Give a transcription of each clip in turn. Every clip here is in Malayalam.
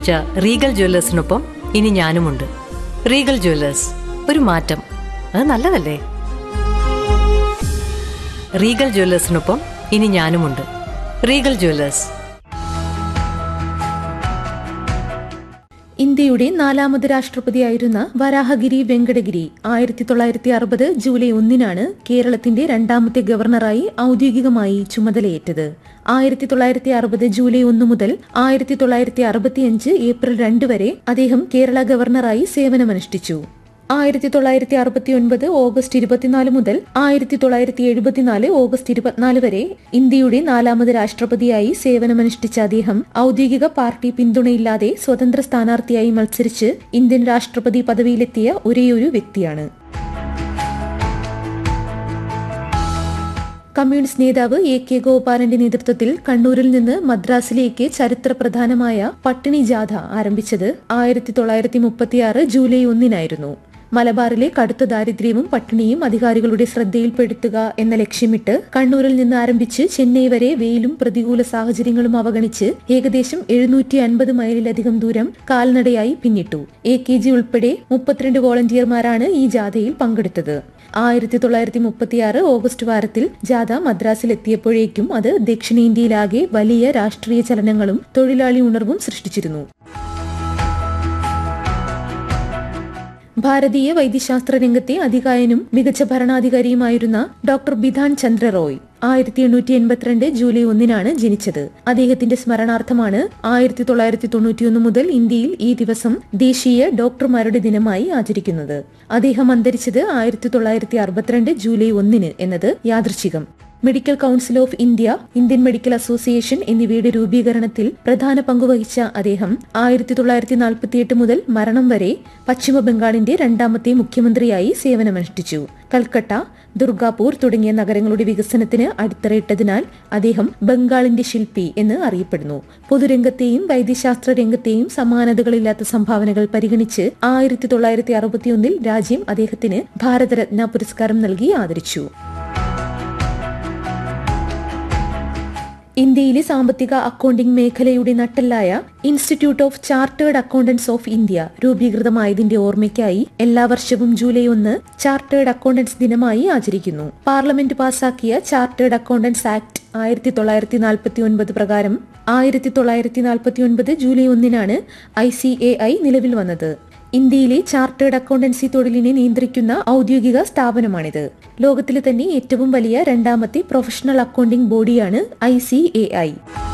ച്ച റീഗൽ ജ്വല്ലേഴ്സിനൊപ്പം ഇനി ഞാനുമുണ്ട് റീഗൽ ജ്വല്ലേഴ്സ് ഒരു മാറ്റം അത് നല്ലതല്ലേ റീഗൽ ജ്വല്ലേഴ്സിനൊപ്പം ഇനി ഞാനുമുണ്ട് റീഗൽ ജ്വല്ലേഴ്സ് ഇന്ത്യയുടെ നാലാമത് രാഷ്ട്രപതിയായിരുന്ന വരാഹഗിരി വെങ്കടഗിരി ആയിരത്തി തൊള്ളായിരത്തി അറുപത് ജൂലൈ ഒന്നിനാണ് കേരളത്തിന്റെ രണ്ടാമത്തെ ഗവർണറായി ഔദ്യോഗികമായി ചുമതലയേറ്റത് ആയിരത്തി തൊള്ളായിരത്തി അറുപത് ജൂലൈ ഒന്ന് മുതൽ ആയിരത്തി തൊള്ളായിരത്തി അറുപത്തിയഞ്ച് ഏപ്രിൽ രണ്ട് വരെ അദ്ദേഹം കേരള ഗവർണറായി സേവനമനുഷ്ഠിച്ചു ആയിരത്തി തൊള്ളായിരത്തി അറുപത്തി ഒൻപത് ഓഗസ്റ്റ് ഇരുപത്തിനാല് മുതൽ ആയിരത്തി തൊള്ളായിരത്തി എഴുപത്തിനാല് ഓഗസ്റ്റ് ഇരുപത്തിനാല് വരെ ഇന്ത്യയുടെ നാലാമത് രാഷ്ട്രപതിയായി സേവനമനുഷ്ഠിച്ച അദ്ദേഹം ഔദ്യോഗിക പാർട്ടി പിന്തുണയില്ലാതെ സ്വതന്ത്ര സ്ഥാനാർത്ഥിയായി മത്സരിച്ച് ഇന്ത്യൻ രാഷ്ട്രപതി പദവിയിലെത്തിയ ഒരേയൊരു വ്യക്തിയാണ് കമ്മ്യൂണിസ്റ്റ് നേതാവ് എ കെ ഗോപാലന്റെ നേതൃത്വത്തിൽ കണ്ണൂരിൽ നിന്ന് മദ്രാസിലേക്ക് ചരിത്ര പ്രധാനമായ പട്ടിണി ജാഥ ആരംഭിച്ചത് ആയിരത്തി തൊള്ളായിരത്തി മുപ്പത്തിയാറ് ജൂലൈ ഒന്നിനായിരുന്നു മലബാറിലെ കടുത്ത ദാരിദ്ര്യവും പട്ടിണിയും അധികാരികളുടെ ശ്രദ്ധയിൽപ്പെടുത്തുക എന്ന ലക്ഷ്യമിട്ട് കണ്ണൂരിൽ നിന്ന് ആരംഭിച്ച് ചെന്നൈ വരെ വെയിലും പ്രതികൂല സാഹചര്യങ്ങളും അവഗണിച്ച് ഏകദേശം എഴുന്നൂറ്റി അൻപത് മൈലിലധികം ദൂരം കാൽനടയായി പിന്നിട്ടു എ കെ ജി ഉൾപ്പെടെ മുപ്പത്തിരണ്ട് വോളണ്ടിയർമാരാണ് ഈ ജാഥയിൽ പങ്കെടുത്തത് ആയിരത്തി തൊള്ളായിരത്തി മുപ്പത്തിയാറ് ഓഗസ്റ്റ് വാരത്തിൽ ജാഥ മദ്രാസിൽ എത്തിയപ്പോഴേക്കും അത് ദക്ഷിണേന്ത്യയിലാകെ വലിയ രാഷ്ട്രീയ ചലനങ്ങളും തൊഴിലാളി ഉണർവും സൃഷ്ടിച്ചിരുന്നു ഭാരതീയ വൈദ്യശാസ്ത്ര രംഗത്തെ അധികായനും മികച്ച ഭരണാധികാരിയുമായിരുന്ന ഡോക്ടർ ബിധാൻ ചന്ദ്ര റോയ് ആയിരത്തി എണ്ണൂറ്റി എൺപത്തിരണ്ട് ജൂലൈ ഒന്നിനാണ് ജനിച്ചത് അദ്ദേഹത്തിന്റെ സ്മരണാർത്ഥമാണ് ആയിരത്തി തൊള്ളായിരത്തി തൊണ്ണൂറ്റിയൊന്ന് മുതൽ ഇന്ത്യയിൽ ഈ ദിവസം ദേശീയ ഡോക്ടർമാരുടെ ദിനമായി ആചരിക്കുന്നത് അദ്ദേഹം അന്തരിച്ചത് ആയിരത്തി തൊള്ളായിരത്തി അറുപത്തിരണ്ട് ജൂലൈ ഒന്നിന് എന്നത് യാദൃച്ഛികം medical council of India Indian medical association എന്നിവയുടെ രൂപീകരണത്തിൽ പ്രധാന പങ്കുവഹിച്ച അദ്ദേഹം ആയിരത്തി തൊള്ളായിരത്തി നാൽപ്പത്തിയെട്ട് മുതൽ മരണം വരെ പശ്ചിമ ബംഗാളിന്റെ രണ്ടാമത്തെ മുഖ്യമന്ത്രിയായി സേവനമനുഷ്ഠിച്ചു കൽക്കട്ട ദുർഗാപൂർ തുടങ്ങിയ നഗരങ്ങളുടെ വികസനത്തിന് അടിത്തറയിട്ടതിനാൽ അദ്ദേഹം ബംഗാളിന്റെ ശില്പി എന്ന് അറിയപ്പെടുന്നു പൊതുരംഗത്തെയും വൈദ്യശാസ്ത്ര രംഗത്തെയും സമാനതകളില്ലാത്ത സംഭാവനകൾ പരിഗണിച്ച് ആയിരത്തി തൊള്ളായിരത്തി അറുപത്തിയൊന്നിൽ രാജ്യം അദ്ദേഹത്തിന് ഭാരതരത്ന പുരസ്കാരം നൽകി ആദരിച്ചു ഇന്ത്യയിലെ സാമ്പത്തിക അക്കൌണ്ടിംഗ് മേഖലയുടെ നട്ടെല്ലായ institute of chartered accountants of India രൂപീകൃതമായതിന്റെ ഓർമ്മയ്ക്കായി എല്ലാ വർഷവും ജൂലൈ ഒന്ന് ചാർട്ടേഡ് അക്കൌണ്ടന്റ്സ് ദിനമായി ആചരിക്കുന്നു പാർലമെന്റ് പാസാക്കിയ ചാർട്ടേഡ് അക്കൌണ്ടന്റ്സ് ആക്ട് ആയിരത്തി തൊള്ളായിരത്തി നാൽപ്പത്തി ഒൻപത് പ്രകാരം ആയിരത്തി തൊള്ളായിരത്തി നാൽപ്പത്തി ഒൻപത് ജൂലൈ ഒന്നിനാണ് ഐ സി എ ഐ നിലവിൽ വന്നത് ഇന്ത്യയിലെ ചാർട്ടേഡ് അക്കൌണ്ടൻസി തൊഴിലിനെ നിയന്ത്രിക്കുന്ന ഔദ്യോഗിക സ്ഥാപനമാണിത് ലോകത്തിലെ തന്നെ ഏറ്റവും വലിയ രണ്ടാമത്തെ പ്രൊഫഷണൽ അക്കൌണ്ടിംഗ് ബോഡിയാണ് I C A I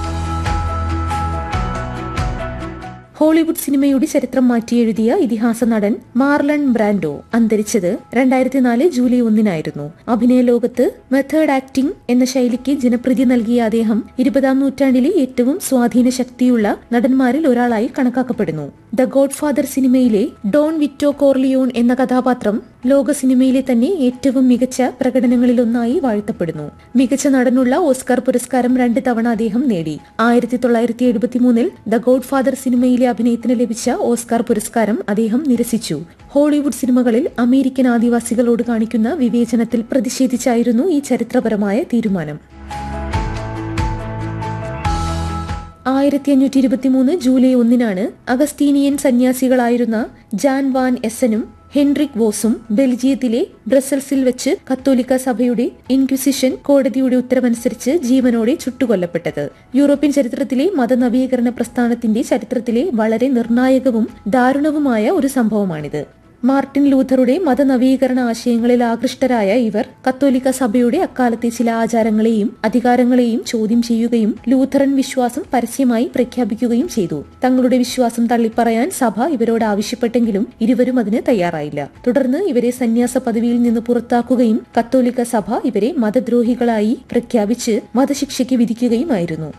Hollywood സിനിമയുടെ ചരിത്രം മാറ്റിയെഴുതിയ ഇതിഹാസ നടൻ മാർലൺ ബ്രാൻഡോ അന്തരിച്ചത് രണ്ടായിരത്തി നാല് ജൂലൈ ഒന്നിനായിരുന്നു അഭിനയ ലോകത്ത് മെത്തേഡ് ആക്ടിംഗ് എന്ന ശൈലിക്ക് ജനപ്രീതി നൽകിയ അദ്ദേഹം ഇരുപതാം നൂറ്റാണ്ടിലെ ഏറ്റവും സ്വാധീന ശക്തിയുള്ള നടന്മാരിൽ ഒരാളായി കണക്കാക്കപ്പെടുന്നു ദ ഗോഡ് ഫാദർ സിനിമയിലെ ഡോൺ വിറ്റോ കോർലിയോൺ എന്ന കഥാപാത്രം ലോക സിനിമയിലെ തന്നെ ഏറ്റവും മികച്ച പ്രകടനങ്ങളിലൊന്നായി വാഴ്ത്തപ്പെടുന്നു മികച്ച നടനുള്ള ഓസ്കാർ പുരസ്കാരം രണ്ട് തവണ അദ്ദേഹം നേടി ആയിരത്തി തൊള്ളായിരത്തി എഴുപത്തിമൂന്നിൽ ദ ഗോഡ് ഫാദർ സിനിമയിലെ അഭിനയത്തിന് ലഭിച്ച ഓസ്കാർ പുരസ്കാരം അദ്ദേഹം നിരസിച്ചു ഹോളിവുഡ് സിനിമകളിൽ അമേരിക്കൻ ആദിവാസികളോട് കാണിക്കുന്ന വിവേചനത്തിൽ പ്രതിഷേധിച്ചായിരുന്നു ഈ ചരിത്രപരമായ തീരുമാനം ആയിരത്തി അഞ്ഞൂറ്റി ഇരുപത്തിമൂന്ന് ജൂലൈ ഒന്നിനാണ് അഗസ്തീനിയൻ സന്യാസികളായിരുന്ന ജാൻ വാൻ എസനും ഹെൻറിക് വോസും ബെൽജിയത്തിലെ ബ്രസൽസിൽ വെച്ച് കത്തോലിക്ക സഭയുടെ ഇൻക്വിസിഷൻ കോടതിയുടെ ഉത്തരവനുസരിച്ച് ജീവനോടെ ചുട്ടുകൊല്ലപ്പെട്ടത് യൂറോപ്യൻ ചരിത്രത്തിലെ മതനവീകരണ പ്രസ്ഥാനത്തിന്റെ ചരിത്രത്തിലെ വളരെ നിർണായകവും ദാരുണവുമായ ഒരു സംഭവമാണിത് മാർട്ടിൻ ലൂഥറുടെ മതനവീകരണ ആശയങ്ങളിൽ ആകൃഷ്ടരായ ഇവർ കത്തോലിക്ക സഭയുടെ അക്കാലത്തെ ചില ആചാരങ്ങളെയും അധികാരങ്ങളെയും ചോദ്യം ചെയ്യുകയും ലൂഥറൻ വിശ്വാസം പരസ്യമായി പ്രഖ്യാപിക്കുകയും ചെയ്തു തങ്ങളുടെ വിശ്വാസം തള്ളിപ്പറയാൻ സഭ ഇവരോട് ആവശ്യപ്പെട്ടെങ്കിലും ഇരുവരും അതിന് തയ്യാറായില്ല തുടർന്ന് ഇവരെ സന്യാസ പദവിയിൽ നിന്ന് പുറത്താക്കുകയും കത്തോലിക്ക സഭ ഇവരെ മതദ്രോഹികളായി പ്രഖ്യാപിച്ച് വധശിക്ഷയ്ക്ക് വിധിക്കുകയുമായിരുന്നു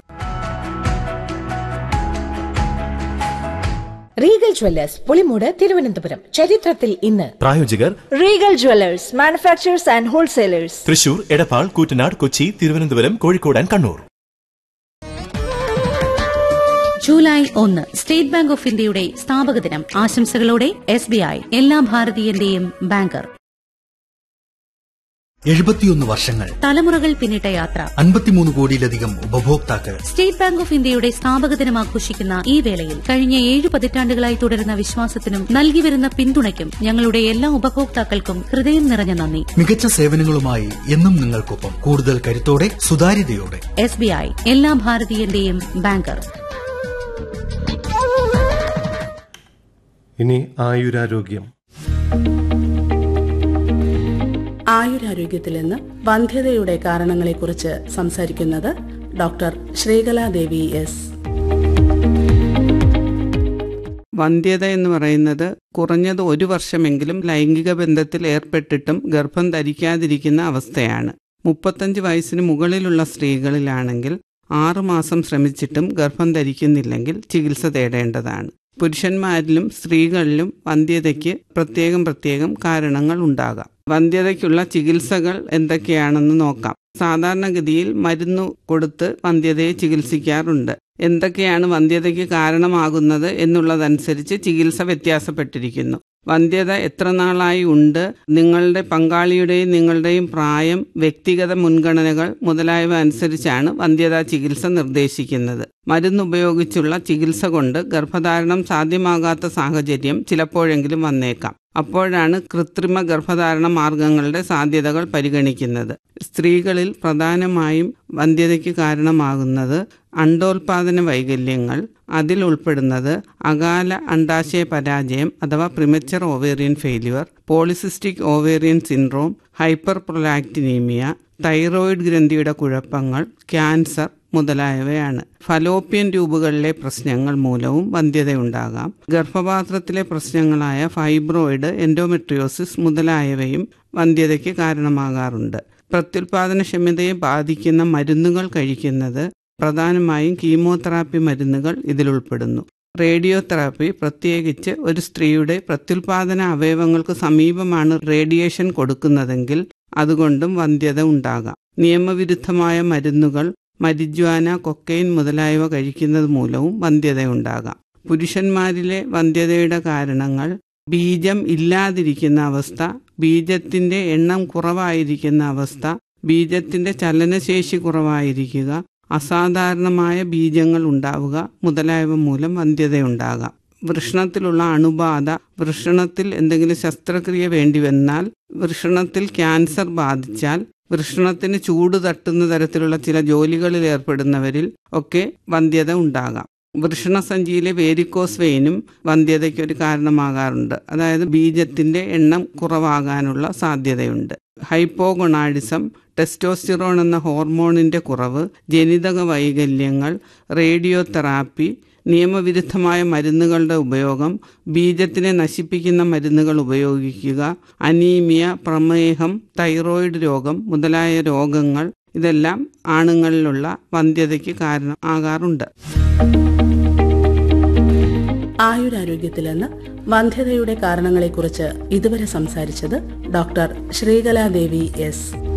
റീഗൽ ജ്വല്ലേഴ്സ് പുളിമൂട് തിരുവനന്തപുരം ചരിത്രത്തിൽ ഇന്ന് പ്രായോജകർ Regal jewellers manufacturers and wholesalers Thrissur Edappal Koottanad Kochi Thiruvananthapuram Kozhikode and Kannur July ഒന്ന് സ്റ്റേറ്റ് ബാങ്ക് ഓഫ് ഇന്ത്യയുടെ സ്ഥാപക ദിനം ആശംസകളോടെ എസ് ബി ഐ എല്ലാ ഭാരതീയന്റെയും ബാങ്കർ എഴുപത്തിയൊന്ന് വർഷങ്ങൾ തലമുറകൾ പിന്നിട്ട യാത്ര അൻപത്തിമൂന്ന് കോടിയിലധികം ഉപഭോക്താക്കൾ സ്റ്റേറ്റ് ബാങ്ക് ഓഫ് ഇന്ത്യയുടെ സ്ഥാപക ദിനം ആഘോഷിക്കുന്ന ഈ വേളയിൽ കഴിഞ്ഞ ഏഴ് പതിറ്റാണ്ടുകളായി തുടരുന്ന വിശ്വാസത്തിനും നൽകിവരുന്ന പിന്തുണയ്ക്കും ഞങ്ങളുടെ എല്ലാ ഉപഭോക്താക്കൾക്കും ഹൃദയം നിറഞ്ഞ നന്ദി മികച്ച സേവനങ്ങളുമായി എന്നും നിങ്ങൾക്കൊപ്പം കൂടുതൽ കരുത്തോടെ സുതാര്യതയോടെ എസ് ബി ഐ എല്ലാ ഭാരതീയന്റെയും ബാങ്കർ ഇനി ആയുരാരോഗ്യം ആയുരാരോഗ്യത്തിൽ നിന്ന് വന്ധ്യതയുടെ കാരണങ്ങളെക്കുറിച്ച് സംസാരിക്കുന്നത് ഡോക്ടർ ശ്രീകലാദേവി എസ് വന്ധ്യത എന്ന് പറയുന്നത് കുറഞ്ഞത് ഒരു വർഷമെങ്കിലും ലൈംഗിക ബന്ധത്തിൽ ഏർപ്പെട്ടിട്ടും ഗർഭം ധരിക്കാതിരിക്കുന്ന അവസ്ഥയാണ് മുപ്പത്തഞ്ച് വയസ്സിന് മുകളിലുള്ള സ്ത്രീകളിലാണെങ്കിൽ ആറുമാസം ശ്രമിച്ചിട്ടും ഗർഭം ധരിക്കുന്നില്ലെങ്കിൽ ചികിത്സ തേടേണ്ടതാണ് പുരുഷന്മാരിലും സ്ത്രീകളിലും വന്ധ്യതയ്ക്ക് പ്രത്യേകം പ്രത്യേകം കാരണങ്ങൾ ഉണ്ടാകാം വന്ധ്യതയ്ക്കുള്ള ചികിത്സകൾ എന്തൊക്കെയാണെന്ന് നോക്കാം സാധാരണഗതിയിൽ മരുന്നു കൊടുത്ത് വന്ധ്യതയെ ചികിത്സിക്കാറുണ്ട് എന്തൊക്കെയാണ് വന്ധ്യതയ്ക്ക് കാരണമാകുന്നത് എന്നുള്ളതനുസരിച്ച് ചികിത്സ വ്യത്യാസപ്പെട്ടിരിക്കുന്നു വന്ധ്യത എത്ര നാളായി ഉണ്ട് നിങ്ങളുടെ പങ്കാളിയുടെയും നിങ്ങളുടെയും പ്രായം വ്യക്തിഗത മുൻഗണനകൾ മുതലായവ അനുസരിച്ചാണ് വന്ധ്യതാ ചികിത്സ നിർദ്ദേശിക്കുന്നത് മരുന്നുപയോഗിച്ചുള്ള ചികിത്സ കൊണ്ട് ഗർഭധാരണം സാധ്യമാകാത്ത സാഹചര്യം ചിലപ്പോഴെങ്കിലും വന്നേക്കാം അപ്പോഴാണ് കൃത്രിമ ഗർഭധാരണ മാർഗങ്ങളുടെ സാധ്യതകൾ പരിഗണിക്കുന്നത് സ്ത്രീകളിൽ പ്രധാനമായും വന്ധ്യതയ്ക്ക് കാരണമാകുന്നത് അണ്ടോൽപാദന വൈകല്യങ്ങൾ അതിൽ ഉൾപ്പെടുന്നത് അകാല അണ്ടാശയ പരാജയം അഥവാ premature ovarian failure polycystic ovarian syndrome hyperprolactinaemia thyroid ഗ്രന്ഥിയുടെ കുഴപ്പങ്ങൾ ക്യാൻസർ മുതലായവയാണ് ഫലോപ്യൻ ട്യൂബുകളിലെ പ്രശ്നങ്ങൾ മൂലവും വന്ധ്യതയുണ്ടാകാം ഗർഭപാത്രത്തിലെ പ്രശ്നങ്ങളായ ഫൈബ്രോയിഡ് എൻഡോമെട്രിയോസിസ് മുതലായവയും വന്ധ്യതയ്ക്ക് കാരണമാകാറുണ്ട് പ്രത്യുൽപാദനക്ഷമതയെ ബാധിക്കുന്ന മരുന്നുകൾ കഴിക്കുന്നത് പ്രധാനമായും കീമോതെറാപ്പി മരുന്നുകൾ ഇതിലുൾപ്പെടുന്നു റേഡിയോ തെറാപ്പി പ്രത്യേകിച്ച് ഒരു സ്ത്രീയുടെ പ്രത്യുൽപാദന അവയവങ്ങൾക്ക് സമീപമാണ് റേഡിയേഷൻ കൊടുക്കുന്നതെങ്കിൽ അതുകൊണ്ടും വന്ധ്യത ഉണ്ടാകാം നിയമവിരുദ്ധമായ മരുന്നുകൾ മരിജ്വാന കൊക്കൈൻ മുതലായവ കഴിക്കുന്നത് മൂലവും വന്ധ്യതയുണ്ടാകാം പുരുഷന്മാരിലെ വന്ധ്യതയുടെ കാരണങ്ങൾ ബീജം ഇല്ലാതിരിക്കുന്ന അവസ്ഥ ബീജത്തിന്റെ എണ്ണം കുറവായിരിക്കുന്ന അവസ്ഥ ബീജത്തിന്റെ ചലനശേഷി കുറവായിരിക്കുക അസാധാരണമായ ബീജങ്ങൾ ഉണ്ടാവുക മുതലായവ മൂലം വന്ധ്യതയുണ്ടാകാം വൃഷണത്തിലുള്ള അണുബാധ വൃഷണത്തിൽ എന്തെങ്കിലും ശസ്ത്രക്രിയ വേണ്ടി വന്നാൽ വൃഷണത്തിൽ ക്യാൻസർ ബാധിച്ചാൽ വൃഷണത്തിന് ചൂട് തട്ടുന്ന തരത്തിലുള്ള ചില ജോലികളിൽ ഏർപ്പെടുന്നവരിൽ ഒക്കെ വന്ധ്യത ഉണ്ടാകാം വൃഷണസഞ്ചിയിലെ വേരിക്കോസ് വെയിനും വന്ധ്യതയ്ക്ക് ഒരു കാരണമാകാറുണ്ട് അതായത് ബീജത്തിന്റെ എണ്ണം കുറവാകാനുള്ള സാധ്യതയുണ്ട് ഹൈപ്പോഗൊണാഡിസം ടെസ്റ്റോസ്റ്റിറോൺ എന്ന ഹോർമോണിന്റെ കുറവ് ജനിതക വൈകല്യങ്ങൾ റേഡിയോ തെറാപ്പി നിയമവിരുദ്ധമായ മരുന്നുകളുടെ ഉപയോഗം ബീജത്തിനെ നശിപ്പിക്കുന്ന മരുന്നുകൾ ഉപയോഗിക്കുക അനീമിയ പ്രമേഹം തൈറോയിഡ് രോഗം മുതലായ രോഗങ്ങൾ ഇതെല്ലാം ആണുങ്ങളിലുള്ള വന്ധ്യതയ്ക്ക് കാരണം ആകാറുണ്ട് ആയുരാരോഗ്യത്തിൽ നിന്ന് വന്ധ്യതയുടെ കാരണങ്ങളെക്കുറിച്ച് ഇതുവരെ സംസാരിച്ചത് ഡോക്ടർ ശ്രീകലാദേവി എസ്